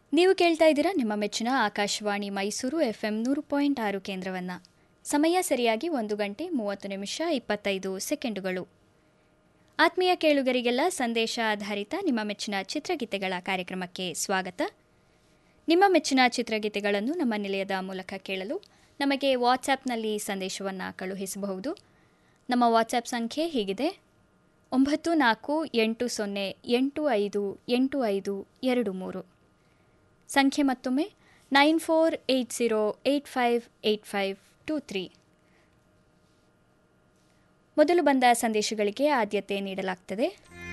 ನೀವು ಕೇಳ್ತಾ ಇದ್ದೀರಾ ನಿಮ್ಮ ಮೆಚ್ಚಿನ ಆಕಾಶವಾಣಿ ಮೈಸೂರು ಎಫ್ ಎಂ ನೂರು ಪಾಯಿಂಟ್ ಆರು ಕೇಂದ್ರವನ್ನು ಸಮಯ ಸರಿಯಾಗಿ ಒಂದು ಗಂಟೆ ಮೂವತ್ತು ನಿಮಿಷ ಇಪ್ಪತ್ತೈದು ಸೆಕೆಂಡುಗಳು ಆತ್ಮೀಯ ಕೇಳುಗರಿಗೆಲ್ಲ ಸಂದೇಶ ಆಧಾರಿತ ನಿಮ್ಮ ಮೆಚ್ಚಿನ ಚಿತ್ರಗೀತೆಗಳ ಕಾರ್ಯಕ್ರಮಕ್ಕೆ ಸ್ವಾಗತ ನಿಮ್ಮ ಮೆಚ್ಚಿನ ಚಿತ್ರಗೀತೆಗಳನ್ನು ನಮ್ಮ ನಿಲಯದ ಮೂಲಕ ಕೇಳಲು ನಮಗೆ ವಾಟ್ಸ್ಯಾಪ್ನಲ್ಲಿ ಸಂದೇಶವನ್ನು ಕಳುಹಿಸಬಹುದು ನಮ್ಮ ವಾಟ್ಸ್ಯಾಪ್ ಸಂಖ್ಯೆ ಹೀಗಿದೆ ಒಂಬತ್ತು ನಾಲ್ಕು ಎಂಟು ಸೊನ್ನೆ ಎಂಟು ಐದು ಎಂಟು ಐದು ಎರಡು ಮೂರು ಸಂಖ್ಯೆ ಮತ್ತೊಮ್ಮೆ nine four eight zero eight five eight five two three ಮೊದಲು ಬಂದ ಸಂದೇಶಗಳಿಗೆ ಆದ್ಯತೆ ನೀಡಲಾಗ್ತದೆ